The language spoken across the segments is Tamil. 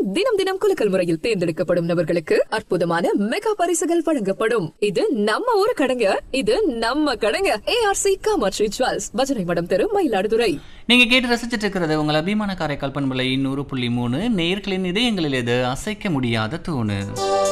தினம் தினம் குலுக்கல் முறையில் தேர்ந்தெடுக்கப்படும் நபர்களுக்கு அற்புதமான மெகா பரிசுகள் வழங்கப்படும் இது நம்ம ஊரு கடைங்க இது நம்ம கடைங்க ஏஆர்சி காமாட்சி ஜுவல்ஸ் பஜனை மடம் தெரு மயிலாடுதுறை நீங்க கேட்டு ரசிச்சிட்டு இருக்கிறது உங்கள் அபிமான காரைக்கால் பண்பலை நூறு புள்ளி மூணு நேர்களின் இதயங்களில் இது அசைக்க முடியாத தூணு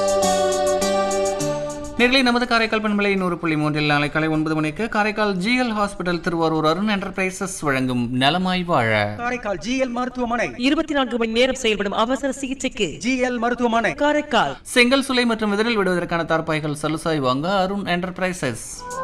நேர்களை நமது காரைக்கால் பண்பலை நூறு புள்ளி மூன்றில் நாளை காலை ஒன்பது மணிக்கு Karaikal GL hospital Thiruvarur Arun enterprises வழங்கும் நலமாய் வாழ காரைக்கால் ஜிஎல் மருத்துவமனை இருபத்தி நான்கு மணி நேரம் செயல்படும் அவசர சிகிச்சைக்கு ஜிஎல் மருத்துவமனை காரைக்கால் செங்கல் சுலை மற்றும் விதரில் விடுவதற்கான தார்பாய்கள் சலுசாய் வாங்க அருண் என்டர்பிரைசஸ்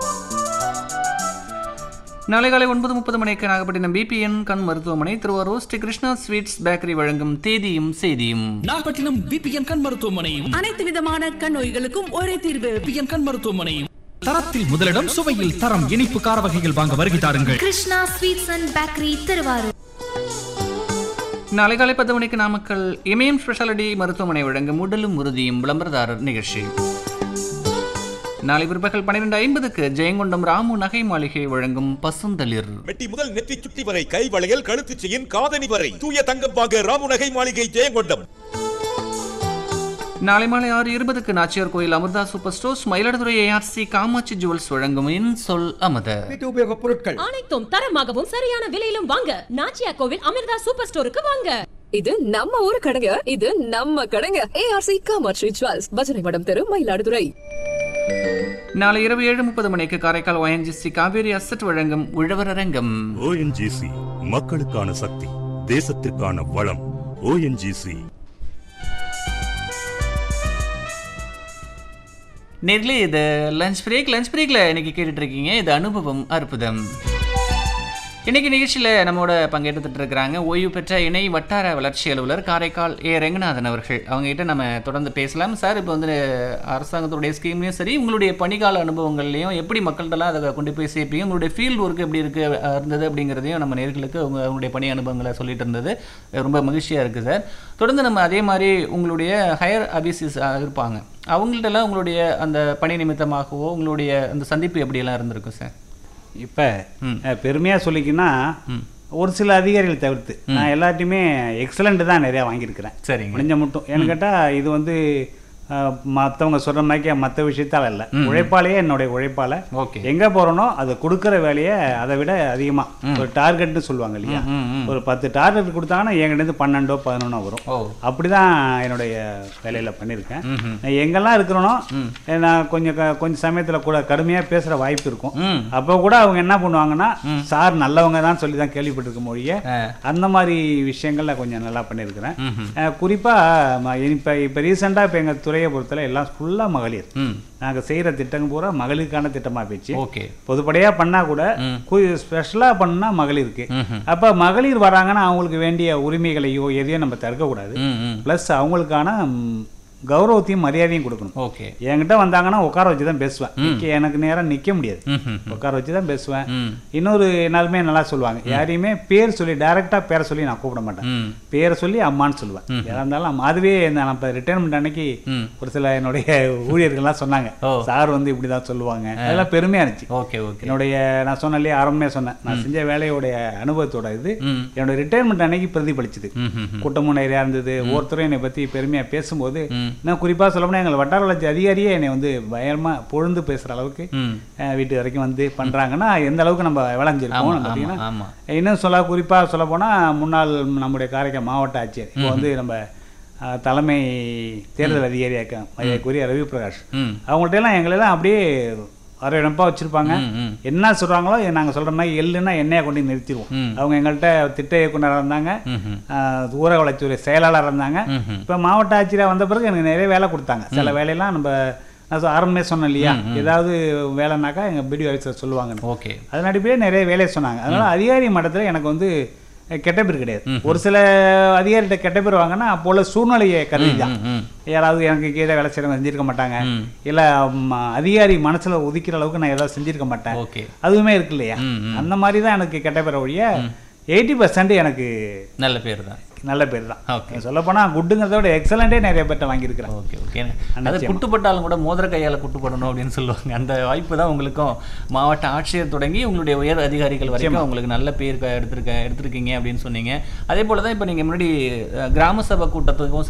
நாளை காலை ஒன்பது முப்பது மணிக்கு நாகப்பட்டினம் பிபிஎன் கண் மருத்துவமனை திருவாரூர் ஸ்ரீ கிருஷ்ணா ஸ்வீட்ஸ் பேக்கரி வழங்கும் தேதியும் செய்தியும் நாகப்பட்டினம் பிபிஎன் கண் மருத்துவமனையும் அனைத்து விதமான கண் நோய்களுக்கும் ஒரே தீர்வு பிபிஎன் கண் மருத்துவமனையும் தரத்தில் முதலிடம் சுவையில் தரம் இனிப்பு கார வகைகள் வாங்க வருகை தாருங்கள் Krishna sweets and bakery Thiruvarur நாளை காலை பத்து மணிக்கு நாமக்கல் இமயம் ஸ்பெஷாலிட்டி மருத்துவமனை வழங்கும் உடலும் உறுதியும் விளம்பரதாரர் நிகழ்ச்சி நாளை பிற்பகல் பன்னிரெண்டு ஐம்பதுக்கு ஜெயங்கொண்டம் ராமு நகை மாளிகை வழங்கும் பசுந்தளிர் மெட்டி முதல் நெற்றி சுட்டி வரை கை வளையல் கழுத்து செயின் காதணி வரை தூய தங்கம் வாங்க ராமுநகை மாளிகை ஜெயங்கொண்டம் நாளை மாலை ஆறு இருபதுக்கு Nachiyar Koil Amirtha super stores Mayiladuthurai ARC Kamatchi jewels வழங்கும் இன் சொல் அமத வீட்டு உபயோகப் பொருட்கள் அனைத்தும் தரமாகவும் சரியான விலையிலும் வாங்க நாச்சியா கோவில் அமிர்தா சூப்பர் ஸ்டோருக்கு வாங்க இது நம்ம ஊரு கடைங்க இது நம்ம கடைங்க ஏஆர்சி காமாட்சி ஜுவல்ஸ் பஜனை மடம் தெரு மயிலாடுதுறை நாளை இரவு ஏழு முப்பது மணிக்கு காரைக்கால் ஒயன்ஜிசி காவேரி அசட் வழங்கும் உழவர் அரங்கம் ஓஎன்ஜிசி மக்களுக்கான சக்தி தேசத்திற்கான வளம் ஓஎன்ஜிசி நேர்களே இது லஞ்ச் பிரேக் லஞ்ச் பிரேக்கில் இன்னைக்கு கேட்டுட்டு இருக்கீங்க இது அனுபவம் அற்புதம் இன்னைக்கு நிகழ்ச்சியில் நம்மோட பங்கேற்றுட்டு இருக்கிறாங்க ஓய்வு பெற்ற இணை வட்டார வளர்ச்சி அலுவலர் காரைக்கால் ஏ ரெங்கநாதன் அவர்கள் அவங்ககிட்ட நம்ம தொடர்ந்து பேசலாம் சார் இப்போ வந்து அரசாங்கத்துடைய ஸ்கீம்லையும் சரி உங்களுடைய பணிகால அனுபவங்கள்லையும் எப்படி மக்கள்கிட்டலாம் அதை கொண்டு போய் சேர்ப்பீங்க உங்களுடைய ஃபீல்டு ஒர்க் எப்படி இருக்கு அஹ், இருந்தது அப்படிங்கிறதையும் நம்ம நேர்களுக்கு உங்க உங்களுடைய பணி அனுபவங்களை சொல்லிட்டு இருந்தது ரொம்ப மகிழ்ச்சியாக இருக்குது சார் தொடர்ந்து நம்ம அதே மாதிரி உங்களுடைய ஹையர் அபிசிஸ் இருப்பாங்க அவங்கள்ட்டலாம் உங்களுடைய அந்த பணி நிமித்தமாகவோ உங்களுடைய அந்த சந்திப்பு எப்படியெல்லாம் இருந்திருக்கும் சார் இப்போ பெருமையாக சொல்லிக்கின்னா ஒரு சில அதிகாரிகள் தவிர்த்து நான் எல்லாத்தையுமே எக்ஸலண்ட் தான் நிறையா வாங்கியிருக்கிறேன் சரிங்க முடிஞ்ச மட்டும் ஏன்னு கேட்டால் இது வந்து மற்றவங்க சொல்கிற மாதிரிக்கே மற்ற விஷயத்தால் இல்லை உழைப்பாலேயே என்னுடைய உழைப்பால் ஓகே எங்கே போகிறனோ அதை கொடுக்குற வேலையை அதை விட அதிகமாக ஒரு டார்கெட்னு சொல்லுவாங்க இல்லையா ம், ம். ஒரு பத்து டார்கெட் கொடுத்தாங்கன்னா என்கிட்ட பன்னெண்டோ பதினொன்னோ வரும் ஓ அப்படி தான் என்னுடைய வேலையில் பண்ணியிருக்கேன் நான் எங்கெல்லாம் இருக்கிறனோ நான் கொஞ்சம் க- கொஞ்சம் சமயத்தில் கூட கடுமையாக பேசுகிற வாய்ப்பு இருக்கும் ம் அப்போ கூட அவங்க என்ன பண்ணுவாங்கன்னா சார் நல்லவங்க தான் சொல்லி தான் கேள்விப்பட்டிருக்க மொழிய ஆ. அந்த மாதிரி விஷயங்கள்ல கொஞ்சம் நல்லா பண்ணியிருக்கிறேன் ம்ஹும். அஹ் குறிப்பா ம- இப்போ இப்போ ரீசெண்டாக இப்போ எங்கள் துறையை பொறுத்தவரை எல்லாம் ஃபுல்லாக மகளிர் ம் நாங்கள் செய்கிற திட்டங்கள் பூரா மகளிருக்கான திட்டமாக போச்சு ஓகே பொதுப்படையாக பண்ணால் கூட ஸ்பெஷலாக பண்ணா மகளிருக்கு அப்போ மகளிர் வராங்கன்னா அவங்களுக்கு வேண்டிய உரிமைகளையோ எதையோ நம்ம தடுக்கக்கூடாது ம் ம் ப்ளஸ் அவங்களுக்கான ம், கௌரவத்தையும் மரியாதையும் கொடுக்கணும் ஓகே என்கிட்ட வந்தாங்கன்னா உட்கார வச்சு தான் பேசுவேன் நிக்க- எனக்கு நேரம் நிற்க முடியாது ம்ஹும். உட்கார வச்சு தான் பேசுவேன் ம் இன்னொரு எல்லாருமே நல்லா சொல்லுவாங்க யாரையுமே பேர் சொல்லி டைரக்டா பேரை சொல்லி நான் கூப்பிட மாட்டேன் ம் பேரை சொல்லி அம்மான்னு சொல்லுவேன் யாரா இருந்தாலும் அம்மா. அதுவே இந்த நம்ம ரிட்டைர்மெண்ட் அன்னைக்கு ம். ஒரு சில என்னுடைய ஊழியர்கள்லாம் சொன்னாங்க ஓ. சார் வந்து இப்படி தான் சொல்லுவாங்க அதெல்லாம் பெருமையா இருந்துச்சு ஓகே ஓகே என்னுடைய நான் சொன்ன இல்லையா ஆரம்பமே சொன்னேன் நான் செஞ்ச வேலையோடைய அனுபவத்தோட இது ம் என்னோட ரிட்டைர்மெண்ட் அன்னைக்கு பிரதிபலிச்சுது ம் ம் ம். கூட்டமும் நிறையா இருந்தது ஒருத்தரும் என்னை பற்றி பெருமையாக பேசும்போது ம். நான் குறிப்பாக சொல்லப்போனால் எங்கள் வட்டார வளர்ச்சி அதிகாரியே என்னை வந்து பயமாக பொழுந்து பேசுகிற அளவுக்கு ம் அஹ், வீட்டு வரைக்கும் வந்து பண்ணுறாங்கன்னா எந்த அளவுக்கு நம்ம விளைஞ்சிருக்கோம் ஆமா, பார்த்தீங்கன்னா ஆமா. இன்னும் சொல்ல குறிப்பாக சொல்ல போனால் முன்னாள் நம்முடைய காரைக்கால் மாவட்ட ஆட்சியர் இப்போ வந்து நம்ம அஹ், தலைமை தேர்தல் அதிகாரியாக இருக்காங்க மரியாதைக்குரிய ரவி பிரகாஷ் ம் அவங்கள்ட்ட எல்லாம் எங்களெல்லாம் அப்படியே அரவணைப்பாக வச்சுருப்பாங்க ம், ம். என்ன சொல்கிறாங்களோ நாங்கள் சொல்கிற மாதிரி எள்ளுன்னா எண்ணெயை கொண்டு போய் நிறுத்திடுவோம் ம். அவங்க எங்கள்கிட்ட திட்ட இயக்குனராக இருந்தாங்க ம்ஹும். ஆஹ் ஊரக வளர்ச்சித்துறை செயலாளர் இருந்தாங்க ம்ஹும். இப்போ மாவட்ட ஆட்சியராக வந்த பிறகு எனக்கு நிறைய வேலை கொடுத்தாங்க சில வேலையெல்லாம் நம்ம நான் சொ- ஆரம்பமே சொன்னேன் இல்லையா ஏதாவது வேலைனாக்கா எங்கள் பிடிஓ ஆஃபீஸர் சொல்லுவாங்க ஓகே அதன் அடிப்படையில் நிறைய வேலையை சொன்னாங்க அதனால அதிகாரி மட்டத்தில் எனக்கு வந்து அஹ், கெட்ட பேர் கிடையாது ஒரு சில அதிகாரிகிட்ட கெட்ட பேர் வாங்கினா அப்போ உள்ள சூழ்நிலையை கருதி தான் ம் ம் யாராவது எனக்கு கீழே வேலை செய்யறவங்க செஞ்சிருக்க மாட்டாங்க இல்லை அதிகாரி மனசுல உதிக்கிற அளவுக்கு நான் ஏதாவது செஞ்சிருக்க மாட்டேன் ஓகே அதுவுமே இருக்கு இல்லையா ம், ம். அந்த மாதிரி தான் எனக்கு கெட்ட பேர் ஒழிய எயிட்டி பர்சன்ட் எனக்கு நல்ல பேர் தான் நல்ல பேர் தான் Okay. சொல்லப்போனால் குட்டுங்கிறத விட எக்ஸலண்டே நிறைய பேர்ட்ட வாங்கியிருக்கிறேன் ஓகே ஓகே அது நிச்சயமா. குட்டுப்பட்டாலும் கூட மோதிர கையால் குட்டுப்படணும் அப்படின்னு சொல்லுவாங்க அந்த வாய்ப்பு தான் உங்களுக்கும் மாவட்ட ஆட்சியர் தொடங்கி உங்களுடைய உயர் அதிகாரிகள் வரைக்கும் உங்களுக்கு நல்ல பேர் க- எடுத்திருக்க எடுத்திருக்கீங்க அப்படின்னு சொன்னீங்க அதே போல தான் இப்போ நீங்கள் முன்னாடி அஹ், கிராம சபை கூட்டத்துக்கும்